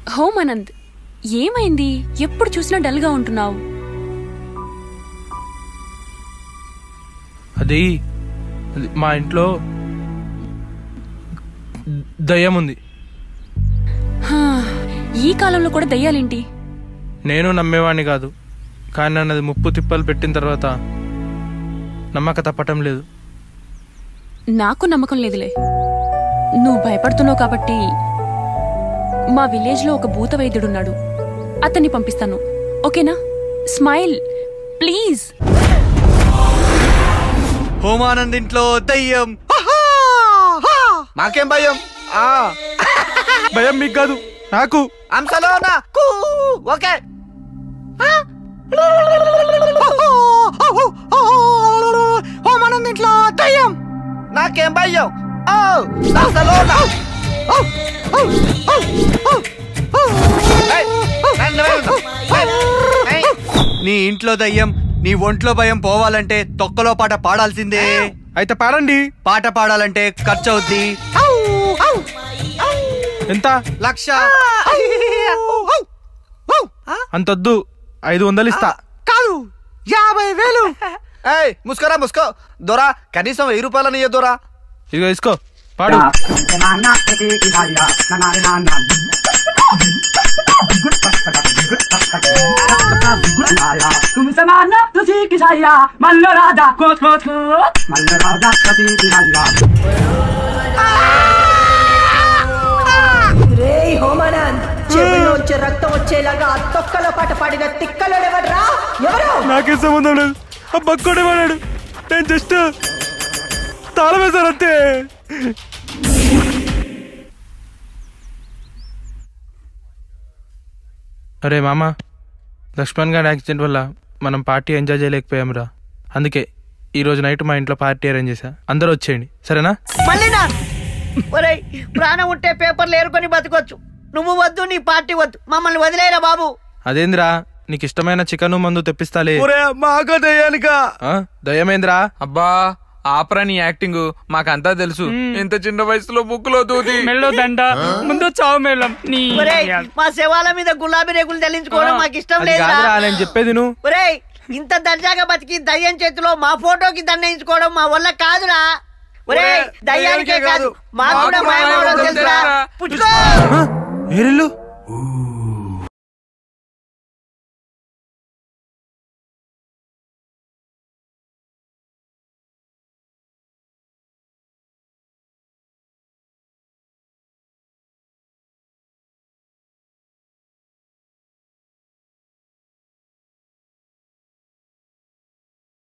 Home Anand ఏమైంది ఎప్పుడు చూసినా డల్గా ఉంటున్నావు అది అది మా ఇంట్లో దయ్యం ఉంది హా, ఈ కాలంలో కూడా దయ్యాలేంటి నేను నమ్మేవాడిని కాదు కానీ నన్ను అది ముప్పు తిప్పలు పెట్టిన తర్వాత నమ్మక తప్పటం లేదు నాకు నమ్మకం లేదులే నువ్వు భయపడుతున్నావు కాబట్టి మా విలేజ్లో ఒక భూత వైద్యుడున్నాడు అతన్ని పంపిస్తాను ఓకేనా స్మైల్ ప్లీజ్ హోమానంద్ ఇంట్లో దయ్యం మాకేం భయం ఆ భయం మీకు కాదు నాకు అంశలోనా కూ ఓకే హోమానంద్ ఇంట్లో దయ్యం నాకేం భయం ఓ అంశలోనా నీ ఇంట్లో దయ్యం నీ ఒంట్లో భయం పోవాలంటే తొక్కలో పాట పాడాల్సిందే అయితే పాడండి పాట పాడాలంటే ఖర్చు అవుద్ది ఎంత లక్ష అంతొద్దు ఐదు వందలు ఇస్తా కాదు యాభై వేలు ఏయ్ ముసుకోరా ముసుకో దొరా కనీసం వెయ్యి రూపాయలని దొరా ఇదిగో ఇసుకో పాడు तुम समाना तुझी की छाया मल्ल राजा को को को मल्ल राजा तुझी की छाया రే హోమానంద్ చెవుల్లోంచి రక్తం వచ్చేలాగా ఆ తొక్కల పాట పాడిన తిక్కలోడెవడ్రా ఎవరు నాకే సంబంధం లేదు ఆ బక్కోడే వాడాడు నేను జస్ట్ తాళం వేశాను అంతే అరే మామ లక్ష్మణ్ గారి యాక్సిడెంట్ వల్ల మనం పార్టీ ఎంజాయ్ చేయలేకపోయామురా అందుకే ఈ రోజు నైట్ మా ఇంట్లో పార్టీ అరేంజ్ చేశా అందరూ వచ్చేయండి సరేనా మళ్ళీనా ఒరేయ్ ప్రాణం ఉంటే పేపర్లు ఏరుకొని బతకొచ్చు నువ్వు వద్దు నీ పార్టీ వద్దు మమ్మల్ని వదిలేరా బాబు అదేంద్రా నీకు ఇష్టమైన చికెన్ మందు తెప్పిస్తాలే మాకు దయ్యానికా ఆ? దయ్యమేంద్రా అబ్బా ఆపరా నీ యాక్టింగ్ మాకంతా తెలుసు ఇంత చిన్న వయసులో బుక్కులో దూది మెల్లో దండ ముందు చావు మేళం నీ ఒరేయ్ మా శవాల మీద గులాబీ రేకులు తెల్లించుకోవడం మాకు ఇష్టం అది లేదురా కాదురా నేను చెప్పేది నువ్వు ఒరేయ్ ఇంత దర్జాగా బతికి దయ్యం చేతిలో మా ఫోటోకి దండయించుకోవడం మా వల్ల కాదురా ఒరేయ్ దయ్యానికే కాదు మాకు కూడా మాయమవడం తెలుసురా పుచ్చుకో ఏరిల్లు